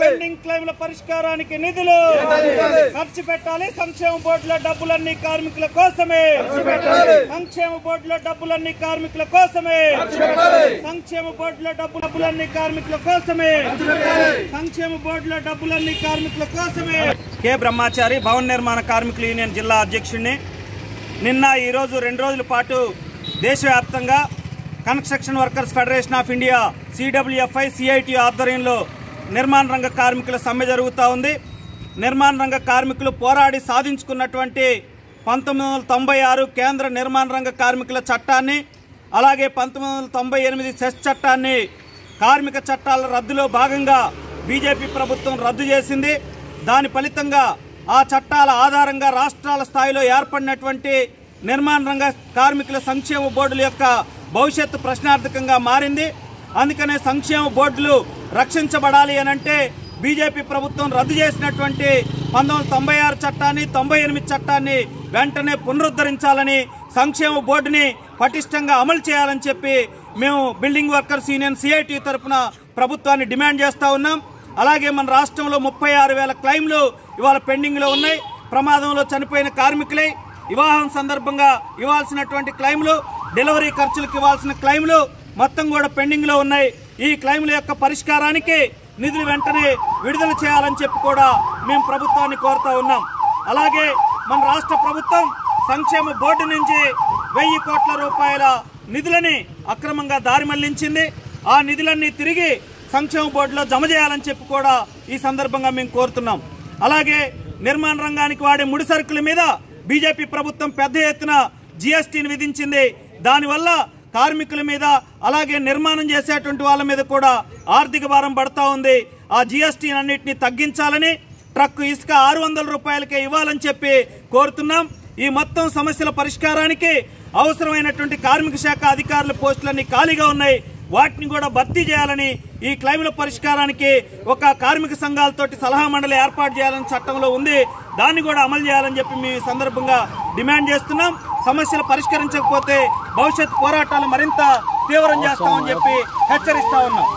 pending క్లెయిమ్ల పరిష్కారానికి నిధులు ఖర్చు పెట్టాలి సంక్షేమ బోర్డులో డబ్బులన్నీ కార్మికుల కోసమే సంక్షేమ బోర్డులో డబ్బులన్నీ కార్మికుల కోసమే సంక్షేమ బోర్డులో డబ్బు డబ్బులన్నీ కార్మికుల కోసమే సంక్షేమ బోర్డులో డబ్బులన్నీ కార్మికుల కోసమే కె బ్రహ్మాచారి భవన నిర్మాణ కార్మికుల యూనియన్ జిల్లా అధ్యక్షుడిని నిన్న ఈరోజు రెండు రోజుల పాటు దేశవ్యాప్తంగా construction workers federation of India CWFI CIT ఆధ్వర్యంలో నిర్మాణ రంగ కార్మికుల సమ్మె జరుగుతూ ఉంది నిర్మాణ రంగ కార్మికులు పోరాడి సాధించుకున్నటువంటి పంతొమ్మిది వందల తొంభై ఆరు కేంద్ర నిర్మాణ రంగ కార్మికుల చట్టాన్ని అలాగే పంతొమ్మిది వందల తొంభై ఎనిమిది సెస్ చట్టాన్ని కార్మిక చట్టాల రద్దులో భాగంగా బీజేపీ ప్రభుత్వం రద్దు చేసింది దాని ఫలితంగా ఆ చట్టాల ఆధారంగా రాష్ట్రాల స్థాయిలో ఏర్పడినటువంటి నిర్మాణ రంగ కార్మికుల సంక్షేమ బోర్డుల యొక్క భవిష్యత్తు ప్రశ్నార్థకంగా మారింది అందుకనే సంక్షేమ బోర్డులు రక్షించబడాలి అని అంటే బీజేపీ ప్రభుత్వం రద్దు చేసినటువంటి పంతొమ్మిది వందల తొంభై ఆరు చట్టాన్ని తొంభై ఎనిమిది చట్టాన్ని వెంటనే పునరుద్ధరించాలని సంక్షేమ బోర్డుని పటిష్టంగా అమలు చేయాలని చెప్పి మేము బిల్డింగ్ వర్కర్స్ యూనియన్ సిఐటి తరఫున ప్రభుత్వాన్ని డిమాండ్ చేస్తా ఉన్నాం అలాగే మన రాష్ట్రంలో ముప్పై ఆరు వేల క్లైమ్లు ఇవాళ పెండింగ్లో ఉన్నాయి ప్రమాదంలో చనిపోయిన కార్మికులై వివాహం సందర్భంగా ఇవ్వాల్సినటువంటి క్లైమ్లు డెలివరీ ఖర్చులకు ఇవ్వాల్సిన క్లైమ్లు మొత్తం కూడా పెండింగ్లో ఉన్నాయి ఈ క్లైమ్ల యొక్క పరిష్కారానికి నిధులు వెంటనే విడుదల చేయాలని చెప్పి కూడా మేము ప్రభుత్వాన్ని కోరుతా ఉన్నాం అలాగే మన రాష్ట్ర ప్రభుత్వం సంక్షేమ బోర్డు నుంచి వెయ్యి కోట్ల రూపాయల నిధులని అక్రమంగా దారి మళ్లించింది ఆ నిధులన్నీ తిరిగి సంక్షేమ బోర్డులో జమ చేయాలని చెప్పి కూడా ఈ సందర్భంగా మేము కోరుతున్నాం అలాగే నిర్మాణ రంగానికి వాడే ముడి సరుకుల మీద బీజేపీ ప్రభుత్వం పెద్ద ఎత్తున జిఎస్టీని విధించింది దానివల్ల కార్మికుల మీద అలాగే నిర్మాణం చేసేటువంటి వాళ్ళ మీద కూడా ఆర్థిక భారం పడతా ఉంది ఆ జిఎస్టీ అన్నింటినీ తగ్గించాలని ట్రక్ ఇసుక ఆరు వందల రూపాయలకే ఇవ్వాలని చెప్పి కోరుతున్నాం ఈ మొత్తం సమస్యల పరిష్కారానికి అవసరమైనటువంటి కార్మిక శాఖ అధికారుల పోస్టులన్నీ ఖాళీగా ఉన్నాయి వాటిని కూడా భర్తీ చేయాలని ఈ క్లైముల పరిష్కారానికి ఒక కార్మిక సంఘాలతోటి సలహా మండలి ఏర్పాటు చేయాలని చట్టంలో ఉంది దాన్ని కూడా అమలు చేయాలని చెప్పి మీ సందర్భంగా డిమాండ్ చేస్తున్నాం సమస్యలు పరిష్కరించకపోతే భవిష్యత్ పోరాటాలు మరింత తీవ్రం చేస్తామని చెప్పి హెచ్చరిస్తా ఉన్నాం